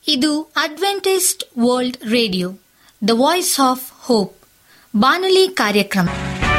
ಇದು adventist world radio the voice of hope ಬಾನುಲಿ ಕಾರ್ಯಕ್ರಮ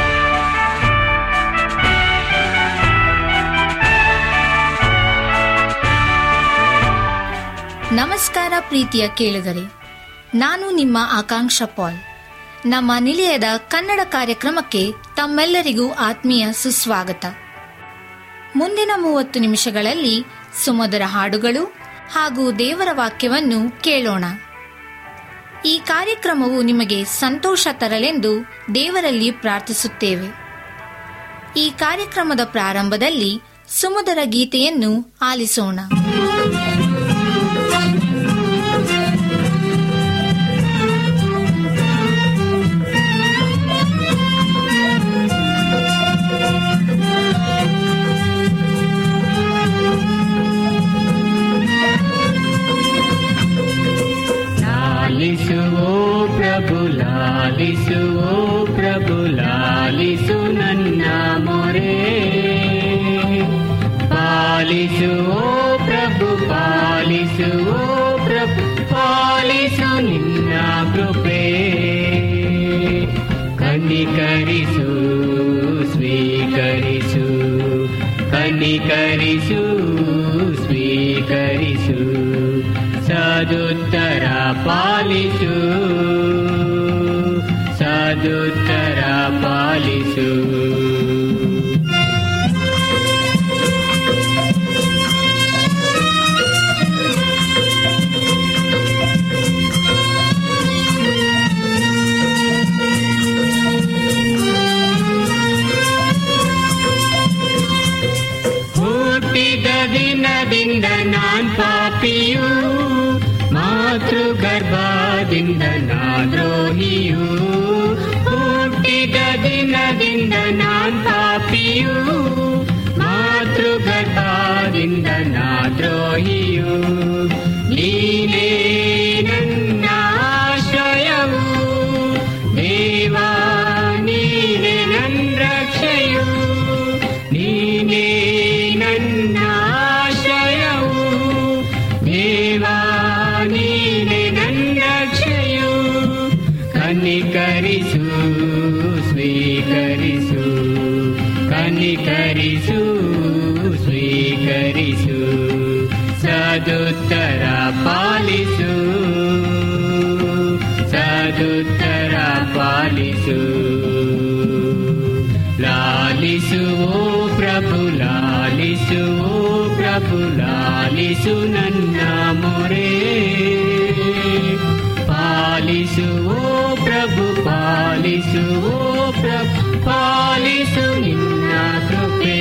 ನಮಸ್ಕಾರ ಪ್ರೀತಿಯ ಕೇಳುಗರೆ ನಾನು ನಿಮ್ಮ ಆಕಾಂಕ್ಷ ಪಾಲ್ ನಮ್ಮ ನಿಲಯದ ಕನ್ನಡ ಕಾರ್ಯಕ್ರಮಕ್ಕೆ ತಮ್ಮೆಲ್ಲರಿಗೂ ಆತ್ಮೀಯ ಸುಸ್ವಾಗತ ಮುಂದಿನ ಮೂವತ್ತು ನಿಮಿಷಗಳಲ್ಲಿ ಸುಮಧುರ ಹಾಡುಗಳು ಹಾಗೂ ದೇವರ ವಾಕ್ಯವನ್ನು ಕೇಳೋಣ ಈ ಕಾರ್ಯಕ್ರಮವು ನಿಮಗೆ ಸಂತೋಷ ತರಲೆಂದು ದೇವರಲ್ಲಿ ಪ್ರಾರ್ಥಿಸುತ್ತೇವೆ ಈ ಕಾರ್ಯಕ್ರಮದ ಪ್ರಾರಂಭದಲ್ಲಿ ಸುಮಧುರ ಗೀತೆಯನ್ನು ಆಲಿಸೋಣ ಲಾಲಿಸುವೋ ಪ್ರಭು ಲಾಲಿಸುವೋ ಪ್ರಭು ಲಾಲಿಸು ನನ್ನ ಮೊರೆ ಪಾಲಿಸುವೋ ಪ್ರಭು ಪಾಲಿಸುವೋ ಪ್ರಭು ಪಾಲಿಸು ನಿನ್ನ ಕೃಪೆ ಕನಿಕರಿಸು ಸ್ವೀಕರಿಸು ಕನಿಕರಿಸು ಸ್ವೀಕರಿಸು ಸದುತ್ತರ ಪಾಲಿಸು ಸದುತ್ತರ ಪಾಲಿಸು ಹುಟ್ಟಿದ ದಿನದಿಂದ ನಾನ್ ಪಾಪಿಯು ಮಾತೃ ಗರ್ಭದಿಂದ ನಾ ದ್ರೋಹಿಯು ಹುಟ್ಟಿದ ದಿನದಿಂದ ನಾನ್ ಪಾಪಿಯು ಮಾತೃ ಗರ್ಭದಿಂದ ನಾ ದ್ರೋಹಿಯು ನೀನೇ ನನ್ನ ಆಶ್ರಯವು ದೇವಾ ನೀನೆ ನನ್ನ ರಕ್ಷೆಯು ನೀನೇ ನನ್ನ ಆಶ್ರಯವು ದೇವಾ ನೀನೆ ನನ್ನ ರಕ್ಷೆಯು ಕನಿಕರಿಸು ಸ್ವೀಕರಿಸು ಕನಿಕರಿಸು ಸ್ವೀಕರಿಸು ಸದುತ್ತರ ಪಾಲಿಸು ಸದುತ್ತರ ಪಾಲಿಸು ಲಾಲಿಸುವೋ ಪ್ರಭು ಲಾಲಿಸುವೋ ಪ್ರಭು ಲಾಲಿಸು ನನ್ನ ಮೊರೆ ಪಾಲಿಸುವೋ ಪ್ರಭು ಪಾಲಿಸುವೋ ಪ್ರಭು ಪಾಲಿಸು ನಿನ್ನ ಕೃಪೆ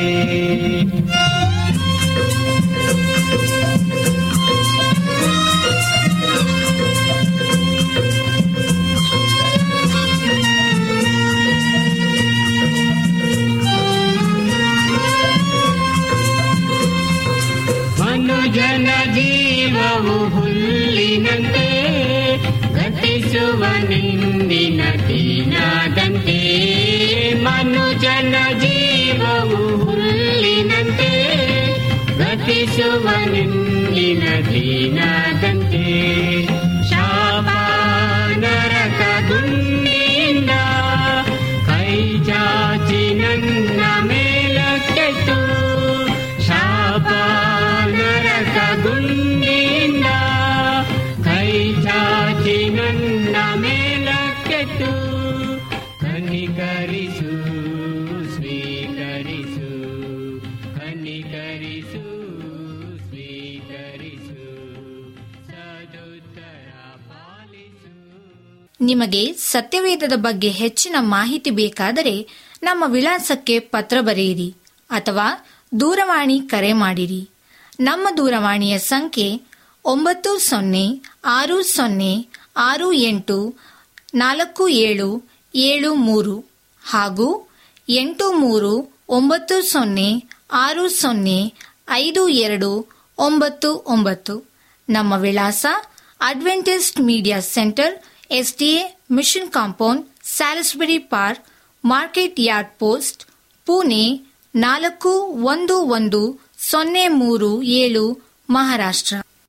ಮನುಜನ ಜೀವವು ಹುಲ್ಲಿನಂತೆ ಗತಿಸುವ ನಿಂದಿನ ದೀನಾದಂತೆ ಮನುಜನ ಜೀವವು ಹುಲ್ಲಿನಂತೆ ಗತಿಸುವ ನಿಂದಿನ ದೀನಾದಂತೆ ಶಾಪ ನರಕ ಗುಂಡಿಯಿಂದ ಕೈ ಚಾಚಿ ನನ್ನ ಮೇಲಕ್ಕೆತ್ತು ಶಾಪ ನರಕ ಗುಂಡಿಯಿಂದ ಕೈ ಚಾಚಿ ನನ್ನ ಮೇಲಕ್ಕೆತ್ತು ಕನಿಕರಿಸು ಸ್ವೀಕರಿಸು ಕನಿಕರಿಸು ಸ್ವೀಕರಿಸು ಸದುತ್ತರ ಪಾಲಿಸು ನಿಮಗೆ ಸತ್ಯವೇದದ ಬಗ್ಗೆ ಹೆಚ್ಚಿನ ಮಾಹಿತಿ ಬೇಕಾದರೆ ನಮ್ಮ ವಿಳಾಸಕ್ಕೆ ಪತ್ರ ಬರೆಯಿರಿ ಅಥವಾ ದೂರವಾಣಿ ಕರೆ ಮಾಡಿರಿ ನಮ್ಮ ದೂರವಾಣಿಯ ಸಂಖ್ಯೆ ಒಂಬತ್ತು ಸೊನ್ನೆ ಆರು ಸೊನ್ನೆ ಆರು ಎಂಟು ನಾಲ್ಕು ಏಳು ಏಳು ಮೂರು ಹಾಗೂ ಎಂಟು ಮೂರು ಒಂಬತ್ತು ಸೊನ್ನೆ ಆರು ಸೊನ್ನೆ ಐದು ಎರಡು ಒಂಬತ್ತು ಒಂಬತ್ತು ನಮ್ಮ ವಿಳಾಸ adventist media centre SDA mission compound Salisbury park market yard post Pune ನಾಲ್ಕು ಒಂದು ಒಂದು ಸೊನ್ನೆ ಮೂರು ಏಳು ಮಹಾರಾಷ್ಟ್ರ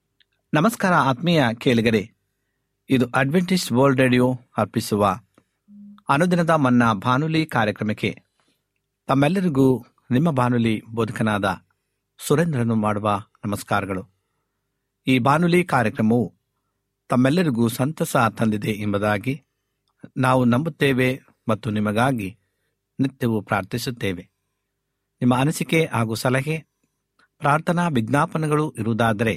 ನಮಸ್ಕಾರ ಆತ್ಮೀಯ ಕೇಳಿಗರೆ ಇದು ಅಡ್ವೆಂಟಿಸ್ಟ್ ವರ್ಲ್ಡ್ ರೇಡಿಯೋ ಅರ್ಪಿಸುವ ಅನುದಿನದ ಮನ್ನ ಬಾನುಲಿ ಕಾರ್ಯಕ್ರಮಕ್ಕೆ ತಮ್ಮೆಲ್ಲರಿಗೂ ನಿಮ್ಮ ಬಾನುಲಿ ಬೋಧಕನಾದ ಸುರೇಂದ್ರನು ಮಾಡುವ ನಮಸ್ಕಾರಗಳು ಈ ಬಾನುಲಿ ಕಾರ್ಯಕ್ರಮವು ತಮ್ಮೆಲ್ಲರಿಗೂ ಸಂತಸ ತಂದಿದೆ ಎಂಬುದಾಗಿ ನಾವು ನಂಬುತ್ತೇವೆ ಮತ್ತು ನಿಮಗಾಗಿ ನಿತ್ಯವೂ ಪ್ರಾರ್ಥಿಸುತ್ತೇವೆ ನಿಮ್ಮ ಅನಿಸಿಕೆ ಹಾಗೂ ಸಲಹೆ ಪ್ರಾರ್ಥನಾ ವಿಜ್ಞಾಪನೆಗಳು ಇರುವುದಾದರೆ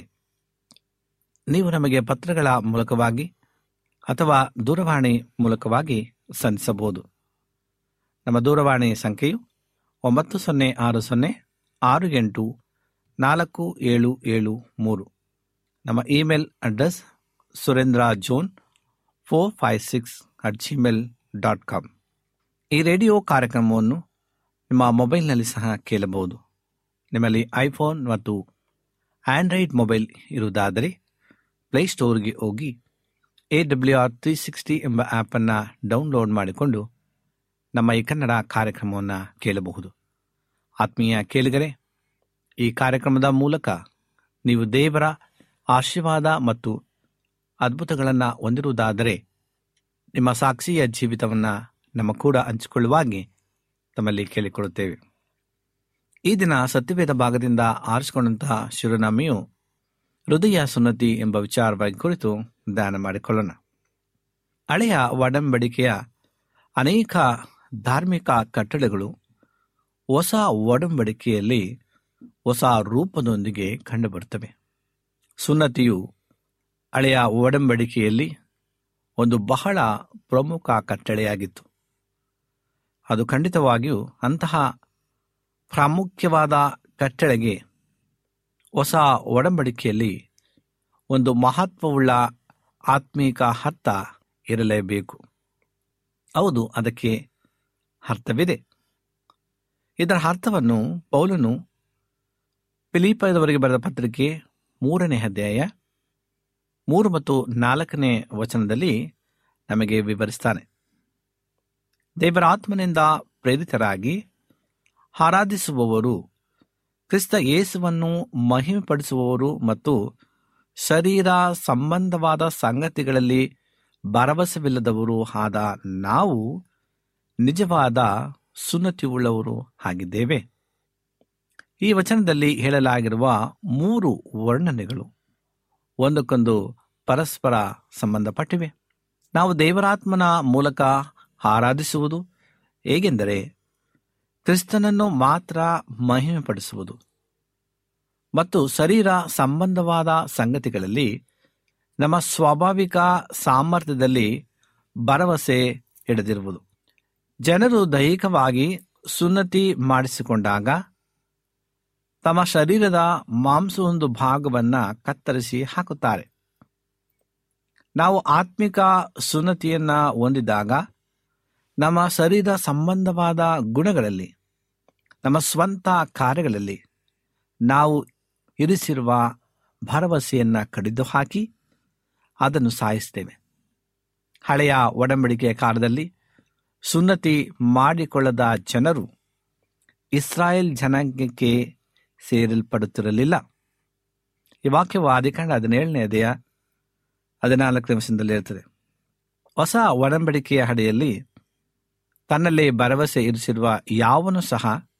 ನೀವು ನಮಗೆ ಪತ್ರಗಳ ಮೂಲಕವಾಗಿ ಅಥವಾ ದೂರವಾಣಿ ಮೂಲಕವಾಗಿ ಸಂಧಿಸಬಹುದು ನಮ್ಮ ದೂರವಾಣಿ ಸಂಖ್ಯೆಯು ಒಂಬತ್ತು ಸೊನ್ನೆ ಆರು ಸೊನ್ನೆ ಆರು ಎಂಟು ನಾಲ್ಕು ಏಳು ಏಳು ಮೂರು ನಮ್ಮ email address Surendra John four five six at gmail dot com ಈ ರೇಡಿಯೋ ಕಾರ್ಯಕ್ರಮವನ್ನು ನಿಮ್ಮ ಮೊಬೈಲ್ನಲ್ಲಿ ಸಹ ಕೇಳಬಹುದು ನಿಮ್ಮಲ್ಲಿ ಐಫೋನ್ ಮತ್ತು ಆಂಡ್ರಾಯ್ಡ್ ಮೊಬೈಲ್ ಇರುವುದಾದರೆ ಪ್ಲೇಸ್ಟೋರ್ಗೆ ಹೋಗಿ A W R three sixty ಎಂಬ ಆ್ಯಪನ್ನು ಡೌನ್ಲೋಡ್ ಮಾಡಿಕೊಂಡು ನಮ್ಮ ಈ ಕನ್ನಡ ಕಾರ್ಯಕ್ರಮವನ್ನು ಕೇಳಬಹುದು ಆತ್ಮೀಯ ಕೇಳಿಗರೆ ಈ ಕಾರ್ಯಕ್ರಮದ ಮೂಲಕ ನೀವು ದೇವರ ಆಶೀರ್ವಾದ ಮತ್ತು ಅದ್ಭುತಗಳನ್ನು ಹೊಂದಿರುವುದಾದರೆ ನಿಮ್ಮ ಸಾಕ್ಷಿಯ ಜೀವಿತವನ್ನು ನಮ್ಮ ಕೂಡ ಹಂಚಿಕೊಳ್ಳುವಾಗೆ ತಮ್ಮಲ್ಲಿ ಕೇಳಿಕೊಳ್ಳುತ್ತೇವೆ ಈ ದಿನ ಸತ್ಯವೇದ ಭಾಗದಿಂದ ಆರಿಸಿಕೊಂಡಂತಹ ಶಿವನಾಮೆಯು ಹೃದಯ ಸುನ್ನತಿ ಎಂಬ ವಿಚಾರವಾಗಿ ಕುರಿತು ಧ್ಯಾನ ಮಾಡಿಕೊಳ್ಳೋಣ ಹಳೆಯ ಒಡಂಬಡಿಕೆಯ ಅನೇಕ ಧಾರ್ಮಿಕ ಕಟ್ಟಳೆಗಳು ಹೊಸ ಒಡಂಬಡಿಕೆಯಲ್ಲಿ ಹೊಸ ರೂಪದೊಂದಿಗೆ ಕಂಡುಬರುತ್ತವೆ ಸುನ್ನತಿಯು ಹಳೆಯ ಒಡಂಬಡಿಕೆಯಲ್ಲಿ ಒಂದು ಬಹಳ ಪ್ರಮುಖ ಕಟ್ಟಳೆಯಾಗಿತ್ತು ಅದು ಖಂಡಿತವಾಗಿಯೂ ಅಂತಹ ಪ್ರಾಮುಖ್ಯವಾದ ಕಟ್ಟಳೆಗೆ ಹೊಸ ಒಡಂಬಡಿಕೆಯಲ್ಲಿ ಒಂದು ಮಹತ್ವವುಳ್ಳ ಆತ್ಮೀಕ ಅರ್ಥ ಇರಲೇಬೇಕು ಹೌದು ಅದಕ್ಕೆ ಅರ್ಥವಿದೆ ಇದರ ಅರ್ಥವನ್ನು ಪೌಲನು ಫಿಲಿಪದವರಿಗೆ ಬರೆದ ಪತ್ರಿಕೆ ಮೂರನೇ ಅಧ್ಯಾಯ ಮೂರು ಮತ್ತು ನಾಲ್ಕನೇ ವಚನದಲ್ಲಿ ನಮಗೆ ವಿವರಿಸ್ತಾನೆ ದೇವರ ಆತ್ಮನಿಂದ ಪ್ರೇರಿತರಾಗಿ ಆರಾಧಿಸುವವರು ಕ್ರಿಸ್ತ ಯೇಸುವನ್ನು ಮಹಿಮೆಪಡಿಸುವವರು ಮತ್ತು ಶರೀರ ಸಂಬಂಧವಾದ ಸಂಗತಿಗಳಲ್ಲಿ ಭರವಸೆವಿಲ್ಲದವರು ಆದ ನಾವು ನಿಜವಾದ ಸುನ್ನತಿಯುಳ್ಳವರು ಆಗಿದ್ದೇವೆ ಈ ವಚನದಲ್ಲಿ ಹೇಳಲಾಗಿರುವ ಮೂರು ವರ್ಣನೆಗಳು ಒಂದಕ್ಕೊಂದು ಪರಸ್ಪರ ಸಂಬಂಧಪಟ್ಟಿವೆ ನಾವು ದೇವರಾತ್ಮನ ಮೂಲಕ ಆರಾಧಿಸುವುದು ಹೇಗೆಂದರೆ ಕ್ರಿಸ್ತನನ್ನು ಮಾತ್ರ ಮಹಿಮೆಪಡಿಸುವುದು ಮತ್ತು ಶರೀರ ಸಂಬಂಧವಾದ ಸಂಗತಿಗಳಲ್ಲಿ ನಮ್ಮ ಸ್ವಾಭಾವಿಕ ಸಾಮರ್ಥ್ಯದಲ್ಲಿ ಭರವಸೆ ಹಿಡಿದಿರುವುದು ಜನರು ದೈಹಿಕವಾಗಿ ಸುನ್ನತಿ ಮಾಡಿಸಿಕೊಂಡಾಗ ತಮ್ಮ ಶರೀರದ ಮಾಂಸವೊಂದು ಭಾಗವನ್ನ ಕತ್ತರಿಸಿ ಹಾಕುತ್ತಾರೆ ನಾವು ಆತ್ಮಿಕ ಸುನ್ನತಿಯನ್ನ ಹೊಂದಿದಾಗ ನಮ್ಮ ಶರೀರ ಸಂಬಂಧವಾದ ಗುಣಗಳಲ್ಲಿ ನಮ್ಮ ಸ್ವಂತ ಕಾರ್ಯಗಳಲ್ಲಿ ನಾವು ಇರಿಸಿರುವ ಭರವಸೆಯನ್ನ ಕಡಿದು ಹಾಕಿ ಅದನ್ನು ಸಾಯಿಸ್ತೇವೆ ಹಳೆಯ ಒಡಂಬಡಿಕೆಯ ಕಾಲದಲ್ಲಿ ಸುನ್ನತಿ ಮಾಡಿಕೊಳ್ಳದ ಜನರು ಇಸ್ರಾಯೇಲ್ ಜನಾಂಗಕ್ಕೆ ಸೇರಲ್ಪಡುತ್ತಿರಲಿಲ್ಲ ಈ ವಾಕ್ಯವು ಆದಿಕಾಂಡ ಹದಿನೇಳನೇ ಅಧ್ಯಾಯ ಹದಿನಾಲ್ಕನೇ ವರ್ಷದಲ್ಲಿ ಇರುತ್ತದೆ ಹೊಸ ಒಡಂಬಡಿಕೆಯ ಅಡಿಯಲ್ಲಿ ತನ್ನಲ್ಲಿ ಭರವಸೆ ಇರಿಸಿರುವ ಯಾವನು ಸಹ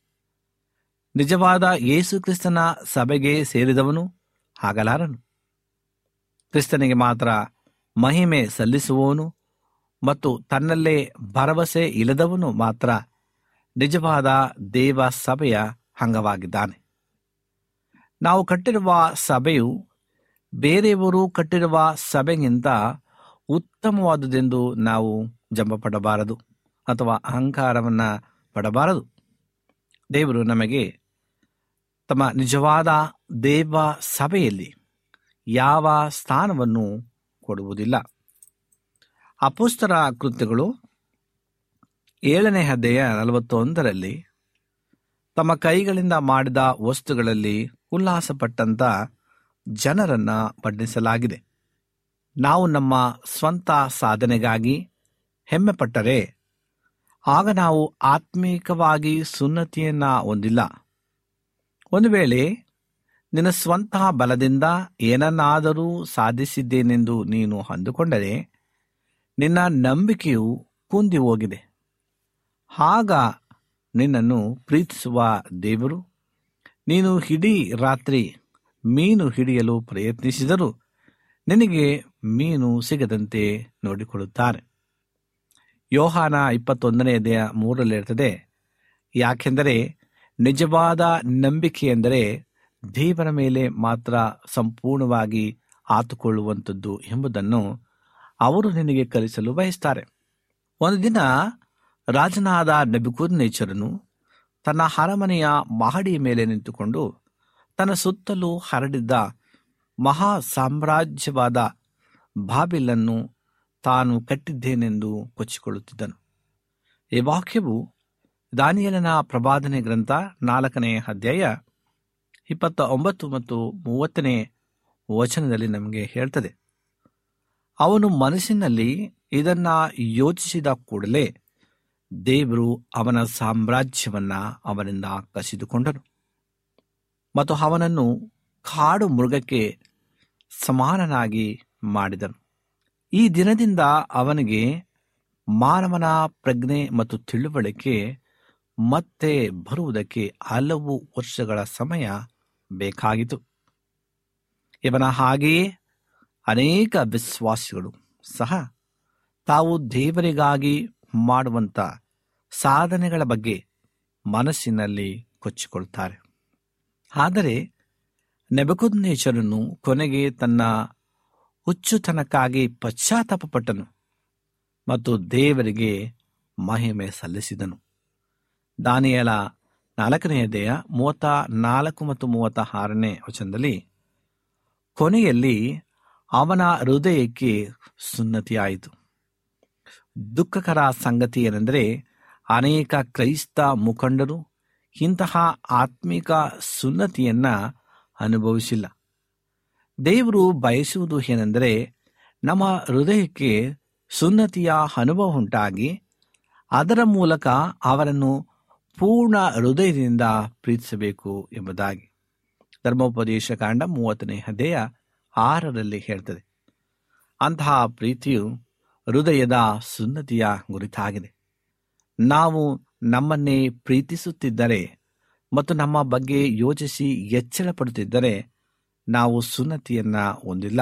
ನಿಜವಾದ ಯೇಸು ಕ್ರಿಸ್ತನ ಸಭೆಗೆ ಸೇರಿದವನು ಆಗಲಾರನು ಕ್ರಿಸ್ತನಿಗೆ ಮಾತ್ರ ಮಹಿಮೆ ಸಲ್ಲಿಸುವವನು ಮತ್ತು ತನ್ನಲ್ಲೇ ಭರವಸೆ ಇಲ್ಲದವನು ಮಾತ್ರ ನಿಜವಾದ ದೇವ ಸಭೆಯ ಅಂಗವಾಗಿದ್ದಾನೆ ನಾವು ಕಟ್ಟಿರುವ ಸಭೆಯು ಬೇರೆಯವರು ಕಟ್ಟಿರುವ ಸಭೆಗಿಂತ ಉತ್ತಮವಾದುದೆಂದು ನಾವು ಜಂಬಪಡಬಾರದು ಅಥವಾ ಅಹಂಕಾರವನ್ನ ಪಡಬಾರದು ದೇವರು ನಮಗೆ ತಮ್ಮ ನಿಜವಾದ ದೇವ ಸಭೆಯಲ್ಲಿ ಯಾವ ಸ್ಥಾನವನ್ನು ಕೊಡುವುದಿಲ್ಲ ಅಪೋಸ್ತರ ಕೃತ್ಯಗಳು ಏಳನೇ ಅಧ್ಯಾಯ ನಲವತ್ತೊಂದರಲ್ಲಿ ತಮ್ಮ ಕೈಗಳಿಂದ ಮಾಡಿದ ವಸ್ತುಗಳಲ್ಲಿ ಉಲ್ಲಾಸಪಟ್ಟಂತ ಜನರನ್ನ ಬಣ್ಣಿಸಲಾಗಿದೆ ನಾವು ನಮ್ಮ ಸ್ವಂತ ಸಾಧನೆಗಾಗಿ ಹೆಮ್ಮೆಪಟ್ಟರೆ ಆಗ ನಾವು ಆತ್ಮೀಕವಾಗಿ ಸುನ್ನತಿಯನ್ನ ಹೊಂದಿಲ್ಲ ಒಂದು ವೇಳೆ ನಿನ್ನ ಸ್ವಂತ ಬಲದಿಂದ ಏನನ್ನಾದರೂ ಸಾಧಿಸಿದ್ದೇನೆಂದು ನೀನು ಅಂದುಕೊಂಡರೆ ನಿನ್ನ ನಂಬಿಕೆಯು ಕುಂದಿ ಹೋಗಿದೆ ಆಗ ನಿನ್ನನ್ನು ಪ್ರೀತಿಸುವ ದೇವರು ನೀನು ಇಡೀ ರಾತ್ರಿ ಮೀನು ಹಿಡಿಯಲು ಪ್ರಯತ್ನಿಸಿದರೂ ನಿನಗೆ ಮೀನು ಸಿಗದಂತೆ ನೋಡಿಕೊಳ್ಳುತ್ತಾರೆ ಯೋಹಾನ ಇಪ್ಪತ್ತೊಂದನೇ ದೇಹ ಮೂರರಲ್ಲಿ ಇರ್ತದೆ ಯಾಕೆಂದರೆ ನಿಜವಾದ ನಂಬಿಕೆ ಎಂದರೆ ದೇವರ ಮೇಲೆ ಮಾತ್ರ ಸಂಪೂರ್ಣವಾಗಿ ಆತುಕೊಳ್ಳುವಂಥದ್ದು ಎಂಬುದನ್ನು ಅವರು ನಿನಗೆ ಕಲಿಸಲು ಬಯಸ್ತಾರೆ ಒಂದು ದಿನ ರಾಜನಾದ ನಬಿಕೂದ್ ನೇಚರನು ತನ್ನ ಅರಮನೆಯ ಮಹಡಿಯ ಮೇಲೆ ನಿಂತುಕೊಂಡು ತನ್ನ ಸುತ್ತಲೂ ಹರಡಿದ್ದ ಮಹಾ ಸಾಮ್ರಾಜ್ಯವಾದ ಬಾಬಿಲನ್ನು ತಾನು ಕಟ್ಟಿದ್ದೇನೆಂದು ಕೊಚ್ಚಿಕೊಳ್ಳುತ್ತಿದ್ದನು ಈ ವಾಕ್ಯವು ದಾನಿಯಲನ ಪ್ರವಾದನೆ ಗ್ರಂಥ ನಾಲ್ಕನೇ ಅಧ್ಯಾಯ ಇಪ್ಪತ್ತ ಒಂಬತ್ತು ಮತ್ತು ಮೂವತ್ತನೇ ವಚನದಲ್ಲಿ ನಮಗೆ ಹೇಳ್ತದೆ ಅವನು ಮನಸ್ಸಿನಲ್ಲಿ ಇದನ್ನ ಯೋಚಿಸಿದ ಕೂಡಲೇ ದೇವರು ಅವನ ಸಾಮ್ರಾಜ್ಯವನ್ನ ಅವನಿಂದ ಕಸಿದುಕೊಂಡನು ಮತ್ತು ಅವನನ್ನು ಕಾಡು ಮೃಗಕ್ಕೆ ಸಮಾನನಾಗಿ ಮಾಡಿದನು ಈ ದಿನದಿಂದ ಅವನಿಗೆ ಮಾನವನ ಪ್ರಜ್ಞೆ ಮತ್ತು ತಿಳುವಳಿಕೆ ಮತ್ತೆ ಬರುವುದಕ್ಕೆ ಹಲವು ವರ್ಷಗಳ ಸಮಯ ಬೇಕಾಗಿತು ಇವನ ಹಾಗೆಯೇ ಅನೇಕ ವಿಶ್ವಾಸಿಗಳು ಸಹ ತಾವು ದೇವರಿಗಾಗಿ ಮಾಡುವಂತ ಸಾಧನೆಗಳ ಬಗ್ಗೆ ಮನಸ್ಸಿನಲ್ಲಿ ಕೊಚ್ಚಿಕೊಳ್ತಾರೆ ಆದರೆ ನೆಬಕುದ್ನೇಶ್ವರನು ಕೊನೆಗೆ ತನ್ನ ಹುಚ್ಚುತನಕ್ಕಾಗಿ ಪಶ್ಚಾತ್ತಾಪಪಟ್ಟನು ಮತ್ತು ದೇವರಿಗೆ ಮಹಿಮೆ ಸಲ್ಲಿಸಿದನು ದಾನಿಯಲ ನಾಲ್ಕನೆಯ ದೇಹ ಮೂವತ್ತ ನಾಲ್ಕು ಮತ್ತು ಮೂವತ್ತ ಆರನೇ ವಚನದಲ್ಲಿ ಕೊನೆಯಲ್ಲಿ ಅವನ ಹೃದಯಕ್ಕೆ ಸುನ್ನತಿಯಾಯಿತು ದುಃಖಕರ ಸಂಗತಿ ಏನೆಂದರೆ ಅನೇಕ ಕ್ರೈಸ್ತ ಮುಖಂಡರು ಇಂತಹ ಆತ್ಮಿಕ ಸುನ್ನತಿಯನ್ನ ಅನುಭವಿಸಿಲ್ಲ ದೇವರು ಬಯಸುವುದು ಏನೆಂದರೆ ನಮ್ಮ ಹೃದಯಕ್ಕೆ ಸುನ್ನತಿಯ ಅನುಭವ ಉಂಟಾಗಿ ಅದರ ಮೂಲಕ ಅವರನ್ನು ಪೂರ್ಣ ಹೃದಯದಿಂದ ಪ್ರೀತಿಸಬೇಕು ಎಂಬುದಾಗಿ ಧರ್ಮೋಪದೇಶ ಕಾಂಡ ಮೂವತ್ತನೇ ಅಧ್ಯಾಯ ಆರರಲ್ಲಿ ಹೇಳ್ತದೆ ಅಂತಹ ಪ್ರೀತಿಯು ಹೃದಯದ ಸುನ್ನತಿಯ ಗುರಿತಾಗಿದೆ ನಾವು ನಮ್ಮನ್ನೇ ಪ್ರೀತಿಸುತ್ತಿದ್ದರೆ ಮತ್ತು ನಮ್ಮ ಬಗ್ಗೆ ಯೋಚಿಸಿ ಎಚ್ಚರ ಪಡುತ್ತಿದ್ದರೆ ನಾವು ಸುನ್ನತಿಯನ್ನ ಹೊಂದಿಲ್ಲ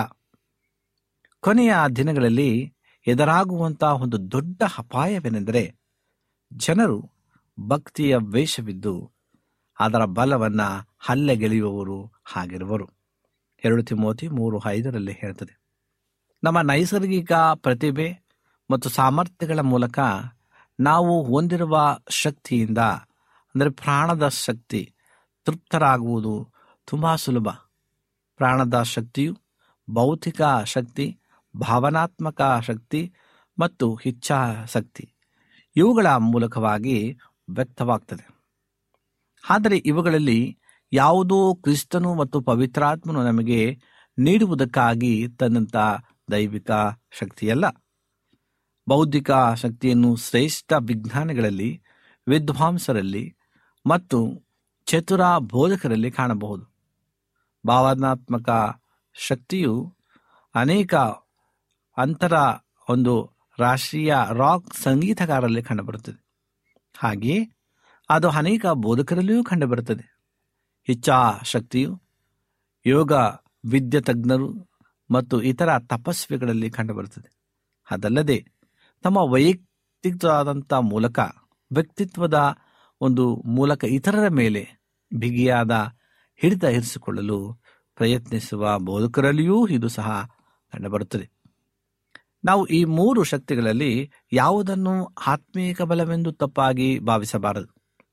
ಕೊನೆಯ ದಿನಗಳಲ್ಲಿ ಎದುರಾಗುವಂತಹ ಒಂದು ದೊಡ್ಡ ಅಪಾಯವೇನೆಂದರೆ ಜನರು ಭಕ್ತಿಯ ವೇಷವಿದ್ದು ಅದರ ಬಲವನ್ನ ಹಲ್ಲೆಗೆಳೆಯುವವರು ಆಗಿರುವರು ಎರಡು ತಿಮೋತಿ ಮೂರು ಐದರಲ್ಲಿ ಹೇಳ್ತದೆ ನಮ್ಮ ನೈಸರ್ಗಿಕ ಪ್ರತಿಭೆ ಮತ್ತು ಸಾಮರ್ಥ್ಯಗಳ ಮೂಲಕ ನಾವು ಹೊಂದಿರುವ ಶಕ್ತಿಯಿಂದ ಅಂದರೆ ಪ್ರಾಣದ ಶಕ್ತಿ ತೃಪ್ತರಾಗುವುದು ತುಂಬ ಸುಲಭ ಪ್ರಾಣದ ಶಕ್ತಿಯು ಭೌತಿಕ ಶಕ್ತಿ ಭಾವನಾತ್ಮಕ ಶಕ್ತಿ ಮತ್ತು ಇಚ್ಛಾಶಕ್ತಿ ಇವುಗಳ ಮೂಲಕವಾಗಿ ವ್ಯಕ್ತವಾಗ್ತದೆ ಆದರೆ ಇವುಗಳಲ್ಲಿ ಯಾವುದೋ ಕ್ರಿಸ್ತನು ಮತ್ತು ಪವಿತ್ರಾತ್ಮನು ನಮಗೆ ನೀಡುವುದಕ್ಕಾಗಿ ತನ್ನಂತ ದೈವಿಕ ಶಕ್ತಿಯಲ್ಲ ಬೌದ್ಧಿಕ ಶಕ್ತಿಯನ್ನು ಶ್ರೇಷ್ಠ ವಿಜ್ಞಾನಿಗಳಲ್ಲಿ ವಿದ್ವಾಂಸರಲ್ಲಿ ಮತ್ತು ಚತುರ ಬೋಧಕರಲ್ಲಿ ಕಾಣಬಹುದು ಭಾವನಾತ್ಮಕ ಶಕ್ತಿಯು ಅನೇಕ ಅಂತರ ಒಂದು ರಾಷ್ಟ್ರೀಯ ರಾಕ್ ಸಂಗೀತಗಾರರಲ್ಲಿ ಕಂಡುಬರುತ್ತದೆ ಹಾಗೆಯೇ ಅದು ಅನೇಕ ಬೋಧಕರಲ್ಲಿಯೂ ಕಂಡುಬರುತ್ತದೆ ಇಚ್ಛಾ ಶಕ್ತಿಯು ಯೋಗ ವಿದ್ಯ ತಜ್ಞರು ಮತ್ತು ಇತರ ತಪಸ್ವಿಗಳಲ್ಲಿ ಕಂಡುಬರುತ್ತದೆ ಅದಲ್ಲದೆ ತಮ್ಮ ವೈಯಕ್ತಿಕವಾದಂಥ ಮೂಲಕ ವ್ಯಕ್ತಿತ್ವದ ಒಂದು ಮೂಲಕ ಇತರರ ಮೇಲೆ ಬಿಗಿಯಾದ ಹಿಡಿತ ಇರಿಸಿಕೊಳ್ಳಲು ಪ್ರಯತ್ನಿಸುವ ಬೋಧಕರಲ್ಲಿಯೂ ಇದು ಸಹ ಕಂಡುಬರುತ್ತದೆ ನಾವು ಈ ಮೂರು ಶಕ್ತಿಗಳಲ್ಲಿ ಯಾವುದನ್ನು ಆತ್ಮೀಕ ಬಲವೆಂದು ತಪ್ಪಾಗಿ ಭಾವಿಸಬಾರದು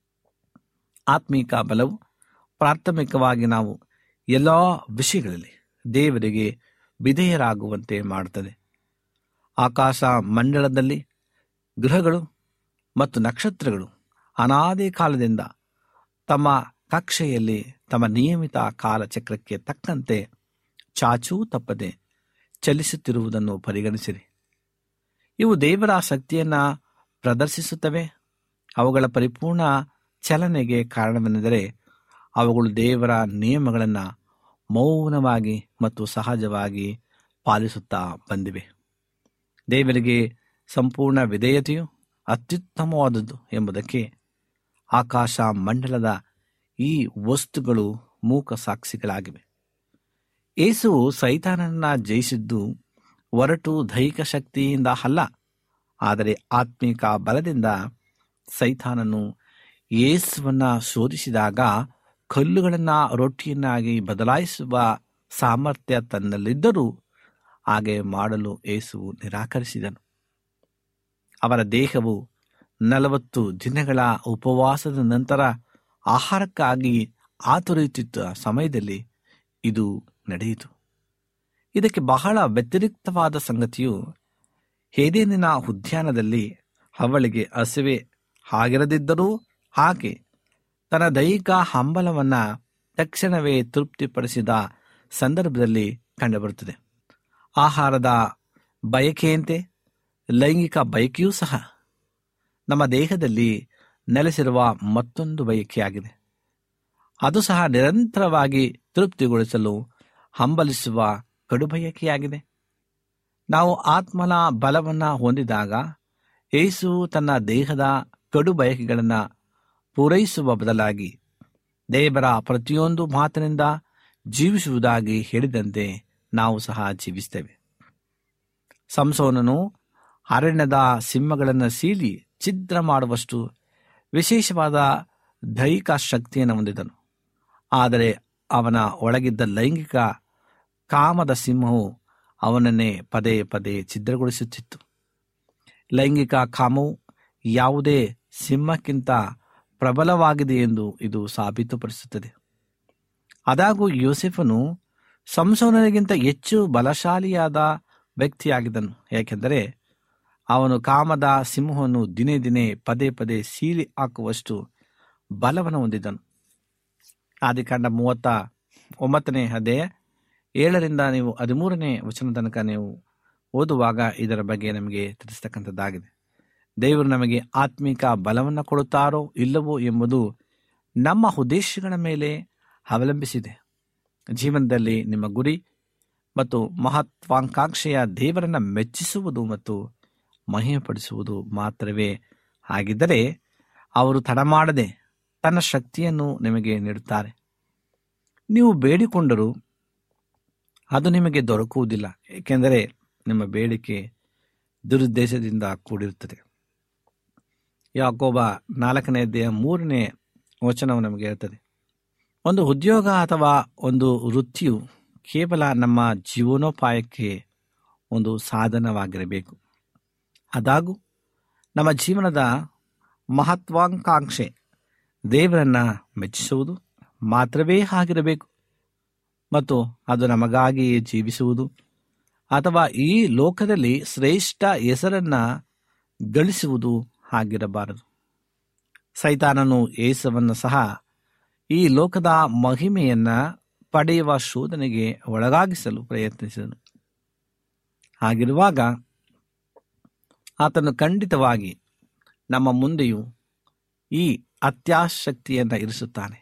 ಆತ್ಮೀಕ ಬಲವು ಪ್ರಾಥಮಿಕವಾಗಿ ನಾವು ಎಲ್ಲ ವಿಷಯಗಳಲ್ಲಿ ದೇವರಿಗೆ ವಿಧೇಯರಾಗುವಂತೆ ಮಾಡುತ್ತದೆ ಆಕಾಶ ಮಂಡಲದಲ್ಲಿ ಗ್ರಹಗಳು ಮತ್ತು ನಕ್ಷತ್ರಗಳು ಅನಾದಿ ಕಾಲದಿಂದ ತಮ್ಮ ಕಕ್ಷೆಯಲ್ಲಿ ತಮ್ಮ ನಿಯಮಿತ ಕಾಲಚಕ್ರಕ್ಕೆ ತಕ್ಕಂತೆ ಚಾಚೂ ತಪ್ಪದೆ ಚಲಿಸುತ್ತಿರುವುದನ್ನು ಪರಿಗಣಿಸಿರಿ ಇವು ದೇವರ ಶಕ್ತಿಯನ್ನ ಪ್ರದರ್ಶಿಸುತ್ತವೆ ಅವುಗಳ ಪರಿಪೂರ್ಣ ಚಲನೆಗೆ ಕಾರಣವೆಂದರೆ ಅವುಗಳು ದೇವರ ನಿಯಮಗಳನ್ನು ಮೌನವಾಗಿ ಮತ್ತು ಸಹಜವಾಗಿ ಪಾಲಿಸುತ್ತಾ ಬಂದಿವೆ ದೇವರಿಗೆ ಸಂಪೂರ್ಣ ವಿಧೇಯತೆಯು ಅತ್ಯುತ್ತಮವಾದದ್ದು ಎಂಬುದಕ್ಕೆ ಆಕಾಶ ಮಂಡಲದ ಈ ವಸ್ತುಗಳು ಮೂಕ ಸಾಕ್ಷಿಗಳಾಗಿವೆ ಯೇಸುವು ಸೈತಾನನ್ನ ಜಯಿಸಿದ್ದು ಹೊರಟು ದೈಹಿಕ ಶಕ್ತಿಯಿಂದ ಅಲ್ಲ ಆದರೆ ಆತ್ಮಿಕ ಬಲದಿಂದ ಸೈತಾನನು ಯೇಸುವನ್ನ ಶೋಧಿಸಿದಾಗ ಕಲ್ಲುಗಳನ್ನು ರೊಟ್ಟಿಯನ್ನಾಗಿ ಬದಲಾಯಿಸುವ ಸಾಮರ್ಥ್ಯ ತನ್ನಲ್ಲಿದ್ದರೂ ಹಾಗೆ ಮಾಡಲು ಯೇಸುವು ನಿರಾಕರಿಸಿದನು ಅವರ ದೇಹವು ನಲವತ್ತು ದಿನಗಳ ಉಪವಾಸದ ನಂತರ ಆಹಾರಕ್ಕಾಗಿ ಆತುರಿಯುತ್ತಿದ್ದ ಸಮಯದಲ್ಲಿ ಇದು ನಡೆಯಿತು ಇದಕ್ಕೆ ಬಹಳ ವ್ಯತಿರಿಕ್ತವಾದ ಸಂಗತಿಯು ಹೇದೇನಿನ ಉದ್ಯಾನದಲ್ಲಿ ಅವಳಿಗೆ ಹಸಿವೆ ಆಗಿರದಿದ್ದರೂ ಆಕೆ ತನ್ನ ದೈಹಿಕ ಹಂಬಲವನ್ನ ತಕ್ಷಣವೇ ತೃಪ್ತಿಪಡಿಸಿದ ಸಂದರ್ಭದಲ್ಲಿ ಕಂಡುಬರುತ್ತದೆ ಆಹಾರದ ಬಯಕೆಯಂತೆ ಲೈಂಗಿಕ ಬಯಕೆಯೂ ಸಹ ನಮ್ಮ ದೇಹದಲ್ಲಿ ನೆಲೆಸಿರುವ ಮತ್ತೊಂದು ಬಯಕೆಯಾಗಿದೆ ಅದು ಸಹ ನಿರಂತರವಾಗಿ ತೃಪ್ತಿಗೊಳಿಸಲು ಹಂಬಲಿಸುವ ಕಡುಬಯಕೆಯಾಗಿದೆ ನಾವು ಆತ್ಮನ ಬಲವನ್ನ ಹೊಂದಿದಾಗ ಯೇಸು ತನ್ನ ದೇಹದ ಕಡು ಬಯಕೆಗಳನ್ನು ಪೂರೈಸುವ ಬದಲಾಗಿ ದೇವರ ಪ್ರತಿಯೊಂದು ಮಾತಿನಿಂದ ಜೀವಿಸುವುದಾಗಿ ಹೇಳಿದಂತೆ ನಾವು ಸಹ ಜೀವಿಸ್ತೇವೆ ಸಂಸೋನನು ಅರಣ್ಯದ ಸಿಂಹಗಳನ್ನು ಸೀಲಿ ಛಿದ್ರ ಮಾಡುವಷ್ಟು ವಿಶೇಷವಾದ ದೈಹಿಕ ಶಕ್ತಿಯನ್ನು ಹೊಂದಿದನು ಆದರೆ ಅವನ ಒಳಗಿದ್ದ ಲೈಂಗಿಕ ಕಾಮದ ಸಿಂಹವು ಅವನನ್ನೇ ಪದೇ ಪದೇ ಛಿದ್ರಗೊಳಿಸುತ್ತಿತ್ತು ಲೈಂಗಿಕ ಕಾಮವು ಯಾವುದೇ ಸಿಂಹಕ್ಕಿಂತ ಪ್ರಬಲವಾಗಿದೆ ಎಂದು ಇದು ಸಾಬೀತುಪಡಿಸುತ್ತದೆ ಆದಾಗೂ ಯೋಸೆಫನು ಸಂಸೋನನಿಗಿಂತ ಹೆಚ್ಚು ಬಲಶಾಲಿಯಾದ ವ್ಯಕ್ತಿಯಾಗಿದ್ದನು ಏಕೆಂದರೆ ಅವನು ಕಾಮದ ಸಿಂಹವನ್ನು ದಿನೇ ದಿನೇ ಪದೇ ಪದೇ ಸೀಲಿ ಹಾಕುವಷ್ಟು ಬಲವನ್ನು ಹೊಂದಿದ್ದನು ಆದಿಕಾಂಡ ಮೂವತ್ತ ಒಂಬತ್ತನೇ ಅಧ್ಯಾಯ ಏಳರಿಂದ ನೀವು ಹದಿಮೂರನೇ ವಚನ ತನಕ ನೀವು ಓದುವಾಗ ಇದರ ಬಗ್ಗೆ ನಮಗೆ ತಿಳಿಸ್ತಕ್ಕಂಥದ್ದಾಗಿದೆ ದೇವರು ನಮಗೆ ಆತ್ಮಿಕ ಬಲವನ್ನು ಕೊಡುತ್ತಾರೋ ಇಲ್ಲವೋ ಎಂಬುದು ನಮ್ಮ ಉದ್ದೇಶಗಳ ಮೇಲೆ ಅವಲಂಬಿಸಿದೆ ಜೀವನದಲ್ಲಿ ನಿಮ್ಮ ಗುರಿ ಮತ್ತು ಮಹತ್ವಾಕಾಂಕ್ಷೆಯ ದೇವರನ್ನ ಮೆಚ್ಚಿಸುವುದು ಮತ್ತು ಮಹಿಮೆಪಡಿಸುವುದು ಮಾತ್ರವೇ ಆಗಿದ್ದರೆ ಅವರು ತಡ ಮಾಡದೆ ತನ್ನ ಶಕ್ತಿಯನ್ನು ನಿಮಗೆ ನೀಡುತ್ತಾರೆ ನೀವು ಬೇಡಿಕೊಂಡರೂ ಅದು ನಿಮಗೆ ದೊರಕುವುದಿಲ್ಲ ಏಕೆಂದರೆ ನಿಮ್ಮ ಬೇಡಿಕೆ ದುರುದ್ದೇಶದಿಂದ ಕೂಡಿರುತ್ತದೆ ಯಾಕೋಬ ನಾಲ್ಕನೇ ಅಧ್ಯಾಯ ಮೂರನೇ ವಚನವು ನಮಗೆ ಹೇಳ್ತದೆ ಒಂದು ಉದ್ಯೋಗ ಅಥವಾ ಒಂದು ವೃತ್ತಿಯು ಕೇವಲ ನಮ್ಮ ಜೀವನೋಪಾಯಕ್ಕೆ ಒಂದು ಸಾಧನವಾಗಿರಬೇಕು ಆದಾಗೂ ನಮ್ಮ ಜೀವನದ ಮಹತ್ವಾಕಾಂಕ್ಷೆ ದೇವರನ್ನ ಮೆಚ್ಚಿಸುವುದು ಮಾತ್ರವೇ ಆಗಿರಬೇಕು ಮತ್ತು ಅದು ನಮಗಾಗಿಯೇ ಜೀವಿಸುವುದು ಅಥವಾ ಈ ಲೋಕದಲ್ಲಿ ಶ್ರೇಷ್ಠ ಹೆಸರನ್ನ ಗಳಿಸುವುದು ಆಗಿರಬಾರದು ಸೈತಾನನು ಏಸವನ್ನು ಸಹ ಈ ಲೋಕದ ಮಹಿಮೆಯನ್ನ ಪಡೆಯುವ ಶೋಧನೆಗೆ ಒಳಗಾಗಿಸಲು ಪ್ರಯತ್ನಿಸಿದನು ಹಾಗಿರುವಾಗ ಆತನು ಖಂಡಿತವಾಗಿ ನಮ್ಮ ಮುಂದೆಯೂ ಈ ಅತ್ಯಾಶಕ್ತಿಯನ್ನು ಇರಿಸುತ್ತಾನೆ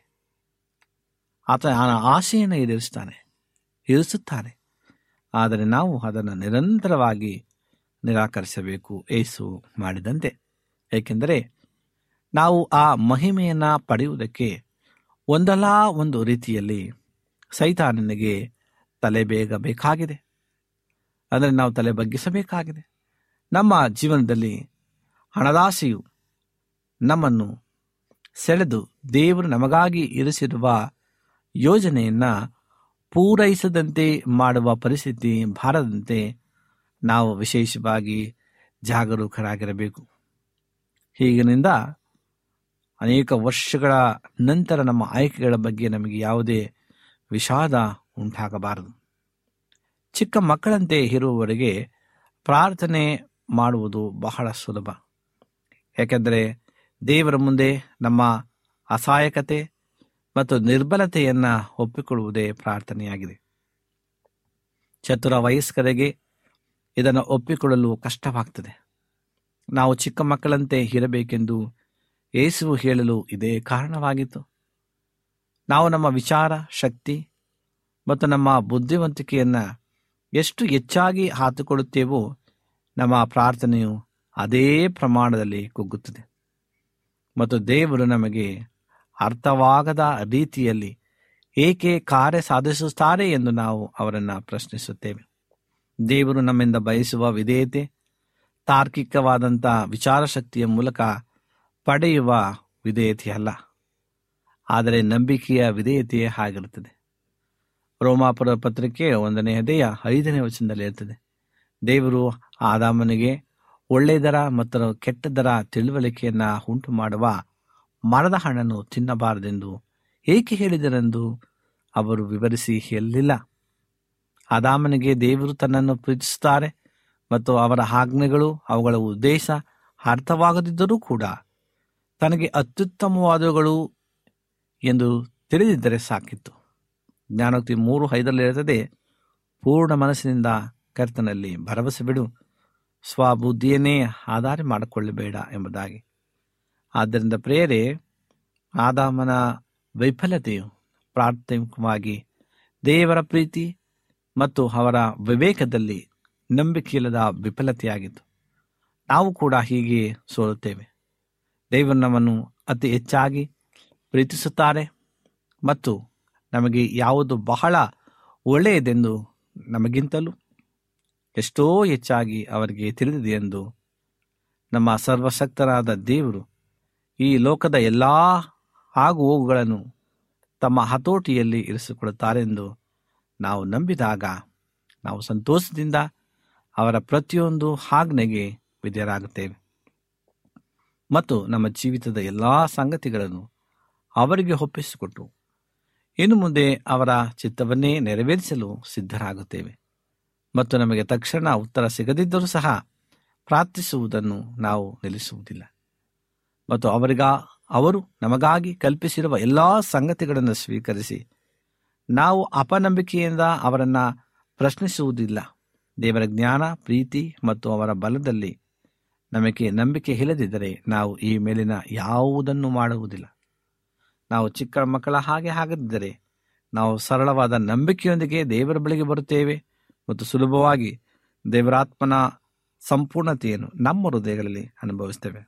ಆತನ ಆಸೆಯನ್ನು ಈಡೇರಿಸುತ್ತಾನೆ ಇರಿಸುತ್ತಾನೆ ಆದರೆ ನಾವು ಅದನ್ನು ನಿರಂತರವಾಗಿ ನಿರಾಕರಿಸಬೇಕು ಏಸು ಮಾಡಿದಂತೆ ಏಕೆಂದರೆ ನಾವು ಆ ಮಹಿಮೆಯನ್ನ ಪಡೆಯುವುದಕ್ಕೆ ಒಂದಲ್ಲ ಒಂದು ರೀತಿಯಲ್ಲಿ ಸೈತಾನನಿಗೆ ತಲೆ ಬೇಗಬೇಕಾಗಿದೆ ಅಂದರೆ ನಾವು ತಲೆ ಬಗ್ಗಿಸಬೇಕಾಗಿದೆ ನಮ್ಮ ಜೀವನದಲ್ಲಿ ಹಣದಾಸೆಯು ನಮ್ಮನ್ನು ಸೆಳೆದು ದೇವರು ನಮಗಾಗಿ ಇರಿಸಿರುವ ಯೋಜನೆಯನ್ನ ಪೂರೈಸದಂತೆ ಮಾಡುವ ಪರಿಸ್ಥಿತಿ ಬಾರದಂತೆ ನಾವು ವಿಶೇಷವಾಗಿ ಜಾಗರೂಕರಾಗಿರಬೇಕು ಹೀಗಿನಿಂದ ಅನೇಕ ವರ್ಷಗಳ ನಂತರ ನಮ್ಮ ಆಯ್ಕೆಗಳ ಬಗ್ಗೆ ನಮಗೆ ಯಾವುದೇ ವಿಷಾದ ಉಂಟಾಗಬಾರದು ಚಿಕ್ಕ ಮಕ್ಕಳಂತೆ ಇರುವವರೆಗೆ ಪ್ರಾರ್ಥನೆ ಮಾಡುವುದು ಬಹಳ ಸುಲಭ ಯಾಕೆಂದರೆ ದೇವರ ಮುಂದೆ ನಮ್ಮ ಅಸಹಾಯಕತೆ ಮತ್ತು ನಿರ್ಬಲತೆಯನ್ನ ಒಪ್ಪಿಕೊಳ್ಳುವುದೇ ಪ್ರಾರ್ಥನೆಯಾಗಿದೆ ಚತುರ ವಯಸ್ಕರಿಗೆ ಇದನ್ನು ಒಪ್ಪಿಕೊಳ್ಳಲು ಕಷ್ಟವಾಗ್ತದೆ ನಾವು ಚಿಕ್ಕ ಮಕ್ಕಳಂತೆ ಇರಬೇಕೆಂದು ಯೇಸುವು ಹೇಳಲು ಇದೇ ಕಾರಣವಾಗಿತ್ತು ನಾವು ನಮ್ಮ ವಿಚಾರ ಶಕ್ತಿ ಮತ್ತು ನಮ್ಮ ಬುದ್ಧಿವಂತಿಕೆಯನ್ನು ಎಷ್ಟು ಹೆಚ್ಚಾಗಿ ಹಾತುಕೊಳ್ಳುತ್ತೇವೋ ನಮ್ಮ ಪ್ರಾರ್ಥನೆಯು ಅದೇ ಪ್ರಮಾಣದಲ್ಲಿ ಕುಗ್ಗುತ್ತದೆ ಮತ್ತು ದೇವರು ನಮಗೆ ಅರ್ಥವಾಗದ ರೀತಿಯಲ್ಲಿ ಏಕೆ ಕಾರ್ಯ ಸಾಧಿಸುತ್ತಾರೆ ಎಂದು ನಾವು ಅವರನ್ನು ಪ್ರಶ್ನಿಸುತ್ತೇವೆ ದೇವರು ನಮ್ಮಿಂದ ಬಯಸುವ ವಿಧೇಯತೆ ತಾರ್ಕಿಕವಾದಂಥ ವಿಚಾರಶಕ್ತಿಯ ಮೂಲಕ ಪಡೆಯುವ ವಿಧೇಯತೆಯಲ್ಲ ಆದರೆ ನಂಬಿಕೆಯ ವಿಧೇಯತೆಯೇ ಆಗಿರುತ್ತದೆ ರೋಮಾಪುರ ಪತ್ರಿಕೆ ಒಂದನೇ ಅಧ್ಯಾಯ ಐದನೇ ವಚನದಲ್ಲಿ ಇರ್ತದೆ ದೇವರು ಆದಾಮನಿಗೆ ಒಳ್ಳೆಯದರ ಮತ್ತು ಕೆಟ್ಟದರ ತಿಳುವಳಿಕೆಯನ್ನ ಉಂಟು ಮಾಡುವ ಮರದ ಹಣ್ಣನ್ನು ತಿನ್ನಬಾರದೆಂದು ಏಕೆ ಹೇಳಿದರೆಂದು ಅವರು ವಿವರಿಸಿ ಹೇಳಿಲ್ಲ ಆದಾಮನಿಗೆ ದೇವರು ತನ್ನನ್ನು ಪ್ರೀತಿಸುತ್ತಾರೆ ಮತ್ತು ಅವರ ಆಜ್ಞೆಗಳು ಅವುಗಳ ಉದ್ದೇಶ ಅರ್ಥವಾಗದಿದ್ದರೂ ಕೂಡ ತನಗೆ ಅತ್ಯುತ್ತಮವಾದವುಗಳು ಎಂದು ತಿಳಿದಿದ್ದರೆ ಸಾಕಿತ್ತು ಜ್ಞಾನೋಕ್ತಿ ಮೂರು ಐದರಲ್ಲಿ ಇರುತ್ತದೆ ಪೂರ್ಣ ಮನಸ್ಸಿನಿಂದ ಕರ್ತನಲ್ಲಿ ಭರವಸೆ ಬಿಡು ಸ್ವಬುದ್ಧಿಯನ್ನೇ ಆಧಾರ ಮಾಡಿಕೊಳ್ಳಬೇಡ ಎಂಬುದಾಗಿ ಆದ್ದರಿಂದ ಪ್ರೇರೆ ಆದಾಮನ ವೈಫಲ್ಯತೆಯು ಪ್ರಾಥಮಿಕವಾಗಿ ದೇವರ ಪ್ರೀತಿ ಮತ್ತು ಅವರ ವಿವೇಕದಲ್ಲಿ ನಂಬಿಕೆಯಿಲ್ಲದ ವಿಫಲತೆಯಾಗಿತ್ತು ನಾವು ಕೂಡ ಹೀಗೆ ಸೋಲುತ್ತೇವೆ ದೇವರು ನಮ್ಮನ್ನು ಅತಿ ಹೆಚ್ಚಾಗಿ ಪ್ರೀತಿಸುತ್ತಾರೆ ಮತ್ತು ನಮಗೆ ಯಾವುದು ಬಹಳ ಒಳ್ಳೆಯದೆಂದು ನಮಗಿಂತಲೂ ಎಷ್ಟೋ ಹೆಚ್ಚಾಗಿ ಅವರಿಗೆ ತಿಳಿದಿದೆ ಎಂದು ನಮ್ಮ ಸರ್ವಶಕ್ತರಾದ ದೇವರು ಈ ಲೋಕದ ಎಲ್ಲ ಆಗು ಹೋಗುಗಳನ್ನು ತಮ್ಮ ಹತೋಟಿಯಲ್ಲಿ ಇರಿಸಿಕೊಳ್ಳುತ್ತಾರೆಂದು ನಾವು ನಂಬಿದಾಗ ನಾವು ಸಂತೋಷದಿಂದ ಅವರ ಪ್ರತಿಯೊಂದು ಆಜ್ಞೆಗೆ ವಿಧೇಯರಾಗುತ್ತೇವೆ ಮತ್ತು ನಮ್ಮ ಜೀವಿತದ ಎಲ್ಲ ಸಂಗತಿಗಳನ್ನು ಅವರಿಗೆ ಒಪ್ಪಿಸಿಕೊಟ್ಟು ಇನ್ನು ಮುಂದೆ ಅವರ ಚಿತ್ತವನ್ನೇ ನೆರವೇರಿಸಲು ಸಿದ್ಧರಾಗುತ್ತೇವೆ ಮತ್ತು ನಮಗೆ ತಕ್ಷಣ ಉತ್ತರ ಸಿಗದಿದ್ದರೂ ಸಹ ಪ್ರಾರ್ಥಿಸುವುದನ್ನು ನಾವು ನಿಲ್ಲಿಸುವುದಿಲ್ಲ ಮತ್ತು ಅವರಿಗ ಅವರು ನಮಗಾಗಿ ಕಲ್ಪಿಸಿರುವ ಎಲ್ಲ ಸಂಗತಿಗಳನ್ನು ಸ್ವೀಕರಿಸಿ ನಾವು ಅಪನಂಬಿಕೆಯಿಂದ ಅವರನ್ನು ಪ್ರಶ್ನಿಸುವುದಿಲ್ಲ ದೇವರ ಜ್ಞಾನ ಪ್ರೀತಿ ಮತ್ತು ಅವರ ಬಲದಲ್ಲಿ ನಮಗೆ ನಂಬಿಕೆ ಇಲ್ಲದಿದ್ದರೆ ನಾವು ಈ ಮೇಲಿನ ಯಾವುದನ್ನು ಮಾಡುವುದಿಲ್ಲ ನಾವು ಚಿಕ್ಕ ಮಕ್ಕಳ ಹಾಗೆ ಆಗದಿದ್ದರೆ ನಾವು ಸರಳವಾದ ನಂಬಿಕೆಯೊಂದಿಗೆ ದೇವರ ಬಳಿಗೆ ಬರುತ್ತೇವೆ ಮತ್ತು ಸುಲಭವಾಗಿ ದೇವರಾತ್ಮನ ಸಂಪೂರ್ಣತೆಯನ್ನು ನಮ್ಮ ಹೃದಯಗಳಲ್ಲಿ ಅನುಭವಿಸ್ತೇವೆ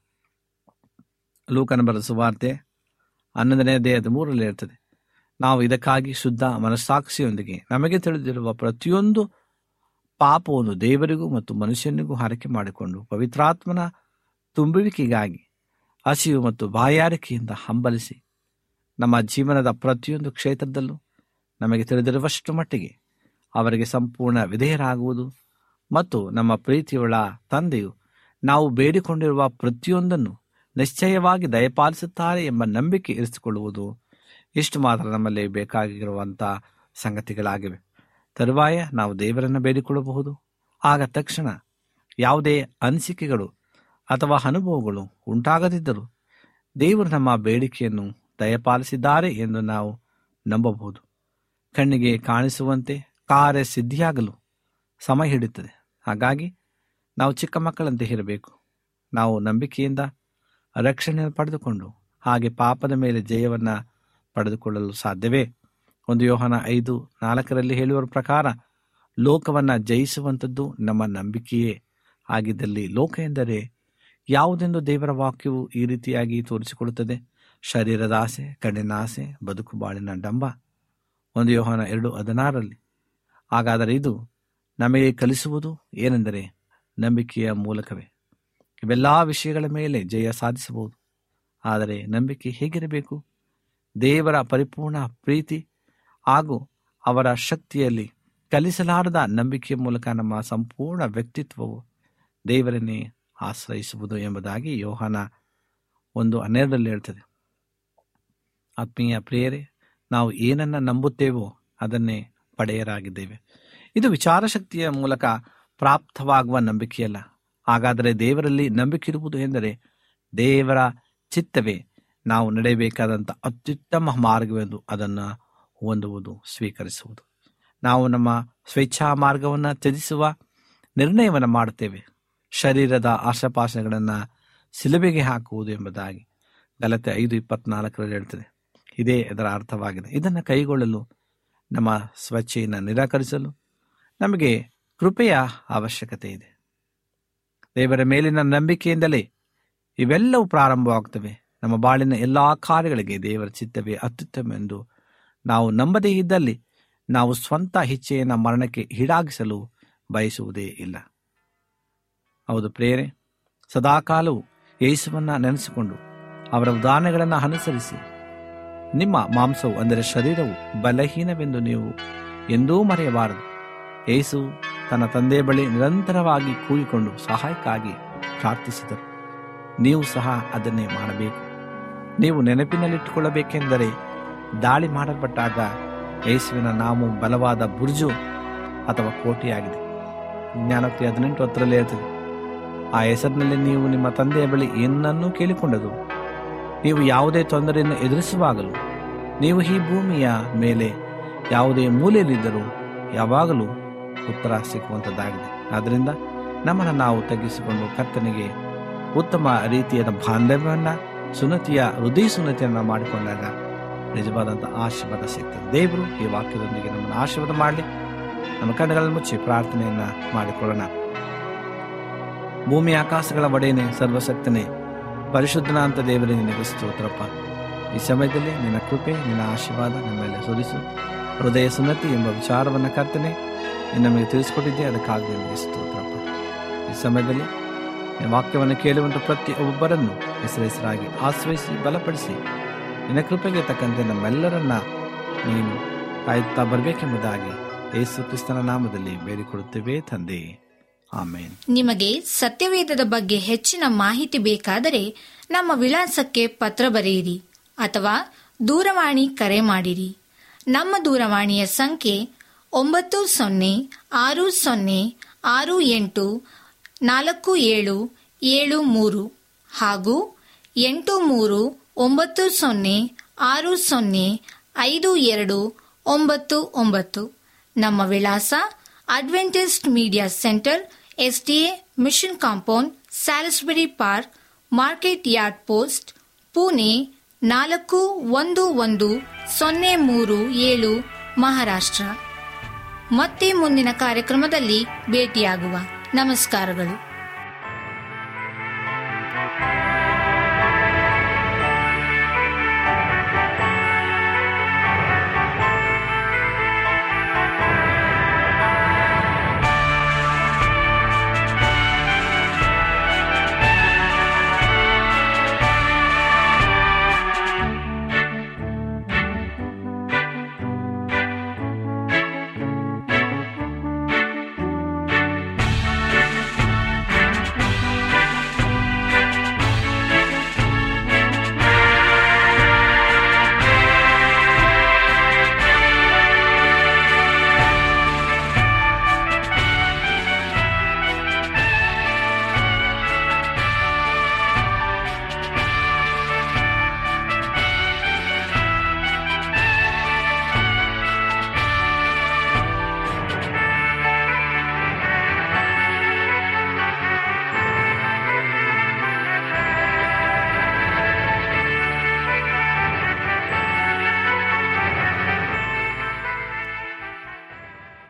ಲೂಕನ ಬರೆದ ಸುವಾರ್ತೆ ಹನ್ನೊಂದನೇ ದೇಹದ ಮೂರರಲ್ಲಿ ಇರ್ತದೆ ನಾವು ಇದಕ್ಕಾಗಿ ಶುದ್ಧ ಮನಸ್ಸಾಕ್ಷಿಯೊಂದಿಗೆ ನಮಗೆ ತಿಳಿದಿರುವ ಪ್ರತಿಯೊಂದು ಪಾಪವನ್ನು ದೇವರಿಗೂ ಮತ್ತು ಮನುಷ್ಯನಿಗೂ ಹರಕೆ ಮಾಡಿಕೊಂಡು ಪವಿತ್ರಾತ್ಮನ ತುಂಬುವಿಕೆಗಾಗಿ ಹಸಿವು ಮತ್ತು ಬಾಯಾರಿಕೆಯಿಂದ ಹಂಬಲಿಸಿ ನಮ್ಮ ಜೀವನದ ಪ್ರತಿಯೊಂದು ಕ್ಷೇತ್ರದಲ್ಲೂ ನಮಗೆ ತಿಳಿದಿರುವಷ್ಟು ಮಟ್ಟಿಗೆ ಅವರಿಗೆ ಸಂಪೂರ್ಣ ವಿಧೇಯರಾಗುವುದು ಮತ್ತು ನಮ್ಮ ಪ್ರೀತಿಯುಳ್ಳ ತಂದೆಯು ನಾವು ಬೇಡಿಕೊಂಡಿರುವ ಪ್ರತಿಯೊಂದನ್ನು ನಿಶ್ಚಯವಾಗಿ ದಯಪಾಲಿಸುತ್ತಾರೆ ಎಂಬ ನಂಬಿಕೆ ಇರಿಸಿಕೊಳ್ಳುವುದು ಇಷ್ಟು ಮಾತ್ರ ನಮ್ಮಲ್ಲಿ ಬೇಕಾಗಿರುವಂಥ ಸಂಗತಿಗಳಾಗಿವೆ ತರುವಾಯ ನಾವು ದೇವರನ್ನು ಬೇಡಿಕೊಳ್ಳಬಹುದು ಆಗ ತಕ್ಷಣ ಯಾವುದೇ ಅನಿಸಿಕೆಗಳು ಅಥವಾ ಅನುಭವಗಳು ಉಂಟಾಗದಿದ್ದರೂ ದೇವರು ನಮ್ಮ ಬೇಡಿಕೆಯನ್ನು ದಯಪಾಲಿಸಿದ್ದಾರೆ ಎಂದು ನಾವು ನಂಬಬಹುದು ಕಣ್ಣಿಗೆ ಕಾಣಿಸುವಂತೆ ಕಾರ್ಯ ಸಿದ್ಧಿಯಾಗಲು ಸಮಯ ಹಿಡಿಯುತ್ತದೆ ಹಾಗಾಗಿ ನಾವು ಚಿಕ್ಕ ಮಕ್ಕಳಂತೆ ಇರಬೇಕು ನಾವು ನಂಬಿಕೆಯಿಂದ ರಕ್ಷಣೆಯನ್ನು ಪಡೆದುಕೊಂಡು ಹಾಗೆ ಪಾಪದ ಮೇಲೆ ಜಯವನ್ನು ಪಡೆದುಕೊಳ್ಳಲು ಸಾಧ್ಯವೇ ಒಂದು ಯೋಹನ ಐದು ನಾಲ್ಕರಲ್ಲಿ ಹೇಳುವ ಪ್ರಕಾರ ಲೋಕವನ್ನು ಜಯಿಸುವಂಥದ್ದು ನಮ್ಮ ನಂಬಿಕೆಯೇ ಆಗಿದ್ದಲ್ಲಿ ಲೋಕ ಎಂದರೆ ಯಾವುದೆಂದು ದೇವರ ವಾಕ್ಯವು ಈ ರೀತಿಯಾಗಿ ತೋರಿಸಿಕೊಳ್ಳುತ್ತದೆ ಶರೀರದ ಆಸೆ ಕಣ್ಣಿನ ಆಸೆ ಬದುಕು ಬಾಳಿನ ಡಂಬ ಒಂದು ಯೋಹನ ಎರಡು ಹದಿನಾರರಲ್ಲಿ ಹಾಗಾದರೆ ಇದು ನಮಗೆ ಕಲಿಸುವುದು ಏನೆಂದರೆ ನಂಬಿಕೆಯ ಮೂಲಕವೇ ಇವೆಲ್ಲ ವಿಷಯಗಳ ಮೇಲೆ ಜಯ ಸಾಧಿಸಬಹುದು ಆದರೆ ನಂಬಿಕೆ ಹೇಗಿರಬೇಕು ದೇವರ ಪರಿಪೂರ್ಣ ಪ್ರೀತಿ ಹಾಗೂ ಅವರ ಶಕ್ತಿಯಲ್ಲಿ ಕಲಿಸಲಾರದ ನಂಬಿಕೆಯ ಮೂಲಕ ನಮ್ಮ ಸಂಪೂರ್ಣ ವ್ಯಕ್ತಿತ್ವವು ದೇವರನ್ನೇ ಆಶ್ರಯಿಸುವುದು ಎಂಬುದಾಗಿ ಯೋಹಾನ ಒಂದು ಹನ್ನೆರಡರಲ್ಲಿ ಹೇಳ್ತದೆ ಆತ್ಮೀಯ ಪ್ರಿಯರೇ ನಾವು ಏನನ್ನ ನಂಬುತ್ತೇವೋ ಅದನ್ನೇ ಪಡೆಯರಾಗಿದ್ದೇವೆ ಇದು ವಿಚಾರಶಕ್ತಿಯ ಮೂಲಕ ಪ್ರಾಪ್ತವಾಗುವ ನಂಬಿಕೆಯಲ್ಲ ಹಾಗಾದರೆ ದೇವರಲ್ಲಿ ನಂಬಿಕೆ ಇರುವುದು ಎಂದರೆ ದೇವರ ಚಿತ್ತವೇ ನಾವು ನಡೆಯಬೇಕಾದಂಥ ಅತ್ಯುತ್ತಮ ಮಾರ್ಗವೆಂದು ಅದನ್ನು ಹೊಂದುವುದು ಸ್ವೀಕರಿಸುವುದು ನಾವು ನಮ್ಮ ಸ್ವೇಚ್ಛಾ ಮಾರ್ಗವನ್ನು ತ್ಯಜಿಸುವ ನಿರ್ಣಯವನ್ನು ಮಾಡುತ್ತೇವೆ ಶರೀರದ ಆಶಾಪಾಶಗಳನ್ನು ಸಿಲುಬೆಗೆ ಹಾಕುವುದು ಎಂಬುದಾಗಿ ಗಲತೆ ಐದು ಇಪ್ಪತ್ನಾಲ್ಕರಲ್ಲಿ ಹೇಳ್ತದೆ ಇದೇ ಇದರ ಅರ್ಥವಾಗಿದೆ ಇದನ್ನು ಕೈಗೊಳ್ಳಲು ನಮ್ಮ ಸ್ವಚ್ಛೆಯನ್ನು ನಿರಾಕರಿಸಲು ನಮಗೆ ಕೃಪೆಯ ಅವಶ್ಯಕತೆ ಇದೆ ದೇವರ ಮೇಲಿನ ನಂಬಿಕೆಯಿಂದಲೇ ಇವೆಲ್ಲವೂ ಪ್ರಾರಂಭವಾಗ್ತವೆ ನಮ್ಮ ಬಾಳಿನ ಎಲ್ಲ ಕಾರ್ಯಗಳಿಗೆ ದೇವರ ಚಿತ್ತವೇ ಅತ್ಯುತ್ತಮ ಎಂದು ನಾವು ನಂಬದೇ ಇದ್ದಲ್ಲಿ ನಾವು ಸ್ವಂತ ಇಚ್ಛೆಯನ್ನು ಮರಣಕ್ಕೆ ಈಡಾಗಿಸಲು ಬಯಸುವುದೇ ಇಲ್ಲ ಹೌದು ಪ್ರೇರೆ ಸದಾಕಾಲವು ಯೇಸುವನ್ನ ನೆನೆಸಿಕೊಂಡು ಅವರ ಉದಾಹರಣೆಗಳನ್ನು ಅನುಸರಿಸಿ ನಿಮ್ಮ ಮಾಂಸವು ಅಂದರೆ ಶರೀರವು ಬಲಹೀನವೆಂದು ನೀವು ಎಂದೂ ಮರೆಯಬಾರದು ಯೇಸು ತನ್ನ ತಂದೆಯ ಬಳಿ ನಿರಂತರವಾಗಿ ಕೂಗಿಕೊಂಡು ಸಹಾಯಕ್ಕಾಗಿ ಪ್ರಾರ್ಥಿಸಿದರು ನೀವು ಸಹ ಅದನ್ನೇ ಮಾಡಬೇಕು ನೀವು ನೆನಪಿನಲ್ಲಿಟ್ಟುಕೊಳ್ಳಬೇಕೆಂದರೆ ದಾಳಿ ಮಾಡಲ್ಪಟ್ಟಾಗ ಯೇಸುವಿನ ನಾಮು ಬಲವಾದ ಬುರ್ಜು ಅಥವಾ ಕೋಟೆಯಾಗಿದೆ ಜ್ಞಾನಕ್ಕೆ ಹದಿನೆಂಟು ಹತ್ತರಲ್ಲಿ ಹೇಳ್ತದೆ ಆ ಹೆಸರಿನಲ್ಲಿ ನೀವು ನಿಮ್ಮ ತಂದೆಯ ಬಳಿ ಏನನ್ನೂ ಕೇಳಿಕೊಂಡದು ನೀವು ಯಾವುದೇ ತೊಂದರೆಯನ್ನು ಎದುರಿಸುವಾಗಲೂ ನೀವು ಈ ಭೂಮಿಯ ಮೇಲೆ ಯಾವುದೇ ಮೂಲೆಯಲ್ಲಿದ್ದರೂ ಯಾವಾಗಲೂ ಉತ್ತರ ಸಿಕ್ಕುವಂಥದ್ದಾಗಿದೆ ಆದ್ದರಿಂದ ನಮ್ಮನ್ನು ನಾವು ತಗ್ಗಿಸಿಕೊಂಡು ಕರ್ತನಿಗೆ ಉತ್ತಮ ರೀತಿಯಾದ ಬಾಂಧವ್ಯವನ್ನು ಸುನ್ನತಿಯ ಹೃದಯ ಸುನ್ನತಿಯನ್ನು ಮಾಡಿಕೊಂಡಾಗ ನಿಜವಾದಂಥ ಆಶೀರ್ವಾದ ಸಿಗ್ತದೆ ದೇವರು ಈ ವಾಕ್ಯದೊಂದಿಗೆ ನಮ್ಮನ್ನು ಆಶೀರ್ವಾದ ಮಾಡಲಿ ನಮ್ಮ ಕಣ್ಣುಗಳನ್ನು ಮುಚ್ಚಿ ಪ್ರಾರ್ಥನೆಯನ್ನ ಮಾಡಿಕೊಳ್ಳೋಣ ಭೂಮಿ ಆಕಾಶಗಳ ಒಡೆಯನೆ ಸರ್ವಶಕ್ತನೇ ಪರಿಶುದ್ಧನ ಅಂತ ದೇವರೇ ನಿನಗೆ ಸ್ತೋತ್ರಪ್ಪ ಈ ಸಮಯದಲ್ಲಿ ನಿನ್ನ ಕೃಪೆ ನಿನ್ನ ಆಶೀರ್ವಾದ ನಮ್ಮ ಮೇಲೆ ಸುರಿಸು ಹೃದಯ ಸುನ್ನತಿ ಎಂಬ ವಿಚಾರವನ್ನು ಕರ್ತನೆ ನೀನು ನಮಗೆ ತಿಳಿಸ್ಕೊಟ್ಟಿದ್ದೆ ಅದಕ್ಕಾಗಿ ನಿನಗೆ ಸ್ತೋತ್ರಪ್ಪ ಈ ಸಮಯದಲ್ಲಿ ನಿನ್ನ ವಾಕ್ಯವನ್ನು ಕೇಳುವಂಥ ಪ್ರತಿಯೊಬ್ಬರನ್ನು ಹೆಸರೆಸರಾಗಿ ಆಶ್ರಯಿಸಿ ಬಲಪಡಿಸಿ ನಿನ್ನ ಕೃಪೆಗೆ ತಕ್ಕಂತೆ ನಮ್ಮೆಲ್ಲರನ್ನ ನೀನು ಕಾಯುತ್ತಾ ಬರಬೇಕೆಂಬುದಾಗಿ ಯೇಸು ಕ್ರಿಸ್ತನ ನಾಮದಲ್ಲಿ ಬೇಡಿಕೊಡುತ್ತೇವೆ ತಂದೆ ಆಮೇನ್ ನಿಮಗೆ ಸತ್ಯವೇದದ ಬಗ್ಗೆ ಹೆಚ್ಚಿನ ಮಾಹಿತಿ ಬೇಕಾದರೆ ನಮ್ಮ ವಿಳಾಸಕ್ಕೆ ಪತ್ರ ಬರೆಯಿರಿ ಅಥವಾ ದೂರವಾಣಿ ಕರೆ ಮಾಡಿರಿ ನಮ್ಮ ದೂರವಾಣಿಯ ಸಂಖ್ಯೆ ಒಂಬತ್ತು ಸೊನ್ನೆ ಆರು ಸೊನ್ನೆ ಆರು ಎಂಟು ನಾಲ್ಕು ಏಳು ಏಳು ಮೂರು ಹಾಗೂ ಎಂಟು ಮೂರು ಒಂಬತ್ತು ಸೊನ್ನೆ ಆರು ಸೊನ್ನೆ ಐದು ಎರಡು ಒಂಬತ್ತು ಒಂಬತ್ತು ನಮ್ಮ ವಿಳಾಸ adventist media centre SDA mission compound Salisbury park market yard post Pune ನಾಲ್ಕು ಒಂದು ಒಂದು ಸೊನ್ನೆ ಮೂರು ಏಳು ಮಹಾರಾಷ್ಟ್ರ ಮತ್ತೆ ಮುಂದಿನ ಕಾರ್ಯಕ್ರಮದಲ್ಲಿ ಭೇಟಿಯಾಗುವ ನಮಸ್ಕಾರಗಳು